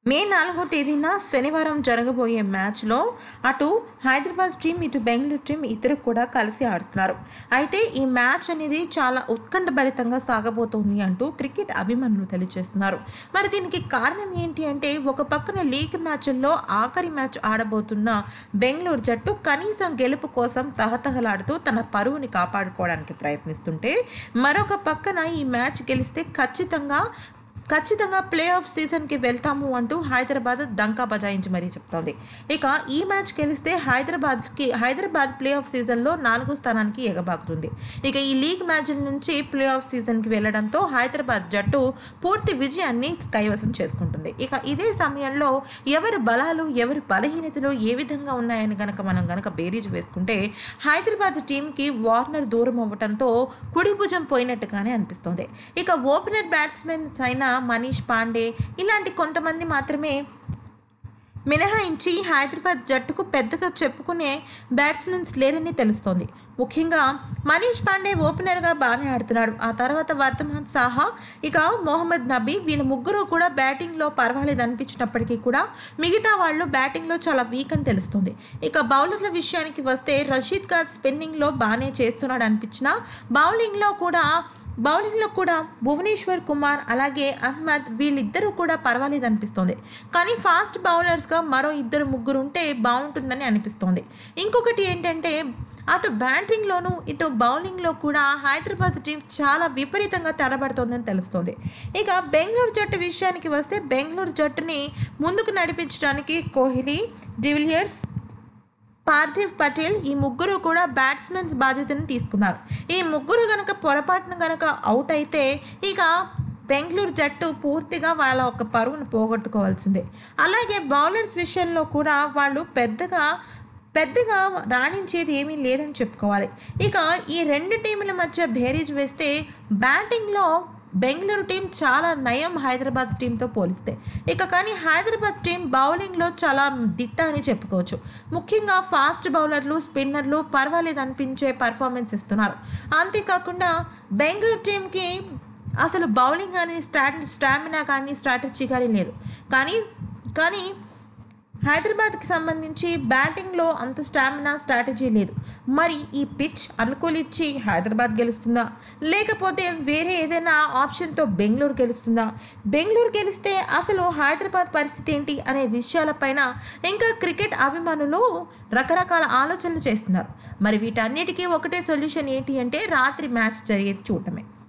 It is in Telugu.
మే నాలుగో తేదీన శనివారం జరగబోయే మ్యాచ్లో అటు హైదరాబాద్ టీం ఇటు బెంగళూరు టీం ఇద్దరు కూడా కలిసి ఆడుతున్నారు అయితే ఈ మ్యాచ్ అనేది చాలా ఉత్కంఠభరితంగా సాగబోతోంది అంటూ క్రికెట్ అభిమానులు తెలియజేస్తున్నారు మరి దీనికి కారణం ఏంటి అంటే ఒక పక్కన లీగ్ మ్యాచ్ల్లో ఆఖరి మ్యాచ్ ఆడబోతున్న బెంగళూరు జట్టు కనీసం గెలుపు కోసం తహతహలాడుతూ తన పరువుని కాపాడుకోవడానికి ప్రయత్నిస్తుంటే మరొక పక్కన ఈ మ్యాచ్ గెలిస్తే ఖచ్చితంగా ఖచ్చితంగా ప్లే ఆఫ్ సీజన్కి వెళ్తాము అంటూ హైదరాబాద్ డంకా బజాయించి మరీ చెప్తోంది ఇక ఈ మ్యాచ్ గెలిస్తే హైదరాబాద్కి హైదరాబాద్ ప్లే ఆఫ్ సీజన్లో నాలుగో స్థానానికి ఎగబాకుతుంది ఇక ఈ లీగ్ మ్యాచ్ నుంచి ప్లే ఆఫ్ సీజన్కి వెళ్ళడంతో హైదరాబాద్ జట్టు పూర్తి విజయాన్ని కైవసం చేసుకుంటుంది ఇక ఇదే సమయంలో ఎవరి బలాలు ఎవరి బలహీనతలు ఏ విధంగా ఉన్నాయని గనక మనం గనక బేరీజ్ వేసుకుంటే హైదరాబాద్ టీంకి వార్నర్ దూరం అవ్వడంతో కుడి భుజం పోయినట్టుగానే అనిపిస్తోంది ఇక ఓపెనర్ బ్యాట్స్మెన్స్ అయిన మనీష్ పాండే ఇలాంటి కొంతమంది మాత్రమే మినహాయించి హైదరాబాద్ జట్టుకు పెద్దగా చెప్పుకునే బ్యాట్స్మెన్స్ లేరని తెలుస్తోంది ముఖ్యంగా మనీష్ పాండే ఓపెనర్గా బాగానే ఆడుతున్నాడు ఆ తర్వాత వర్ధమాన్ సాహా ఇక మొహమ్మద్ నబీ వీళ్ళ ముగ్గురు కూడా బ్యాటింగ్లో పర్వాలేదు అనిపించినప్పటికీ కూడా మిగతా వాళ్ళు బ్యాటింగ్లో చాలా వీక్ అని తెలుస్తుంది ఇక బౌలర్ల విషయానికి వస్తే రషీద్ ఖాన్ స్పిన్నింగ్లో బాగానే చేస్తున్నాడు అనిపించినా బౌలింగ్లో కూడా బౌలింగ్లో కూడా భువనేశ్వర్ కుమార్ అలాగే అహ్మద్ వీళ్ళిద్దరూ కూడా పర్వాలేదు అనిపిస్తోంది కానీ ఫాస్ట్ బౌలర్స్గా మరో ఇద్దరు ముగ్గురు ఉంటే బాగుంటుందని అనిపిస్తోంది ఇంకొకటి ఏంటంటే అటు బ్యాటింగ్లోనూ ఇటు బౌలింగ్లో కూడా హైదరాబాద్ టీం చాలా విపరీతంగా తడబడుతోందని తెలుస్తోంది ఇక బెంగళూరు జట్టు విషయానికి వస్తే బెంగళూరు జట్టుని ముందుకు నడిపించడానికి కోహ్లీ డివిలియర్స్ పార్థివ్ పటేల్ ఈ ముగ్గురు కూడా బ్యాట్స్మెన్స్ బాధ్యతను తీసుకున్నారు ఈ ముగ్గురు గనక పొరపాటున గనక అవుట్ అయితే ఇక బెంగళూరు జట్టు పూర్తిగా వాళ్ళ ఒక పరువును పోగొట్టుకోవాల్సిందే అలాగే బౌలర్స్ విషయంలో కూడా వాళ్ళు పెద్దగా పెద్దగా రాణించేది ఏమీ లేదని చెప్పుకోవాలి ఇక ఈ రెండు టీముల మధ్య భేరీజ్ వేస్తే బ్యాటింగ్లో బెంగళూరు టీం చాలా నయం హైదరాబాద్ టీంతో పోలిస్తే ఇక కానీ హైదరాబాద్ టీం బౌలింగ్లో చాలా దిట్ట అని చెప్పుకోవచ్చు ముఖ్యంగా ఫాస్ట్ బౌలర్లు స్పిన్నర్లు పర్వాలేదు అనిపించే పర్ఫార్మెన్స్ ఇస్తున్నారు అంతేకాకుండా బెంగళూరు టీంకి అసలు బౌలింగ్ కానీ స్ట్రాట స్టామినా కానీ స్ట్రాటజీ కానీ లేదు కానీ కానీ హైదరాబాద్కి సంబంధించి బ్యాటింగ్లో అంత స్టామినా స్ట్రాటజీ లేదు మరి ఈ పిచ్ అనుకూలించి హైదరాబాద్ గెలుస్తుందా లేకపోతే వేరే ఏదైనా ఆప్షన్తో బెంగళూరు గెలుస్తుందా బెంగళూరు గెలిస్తే అసలు హైదరాబాద్ పరిస్థితి ఏంటి అనే విషయాలపైన ఇంకా క్రికెట్ అభిమానులు రకరకాల ఆలోచనలు చేస్తున్నారు మరి వీటన్నిటికీ ఒకటే సొల్యూషన్ ఏంటి అంటే రాత్రి మ్యాచ్ జరిగేది చూడటమే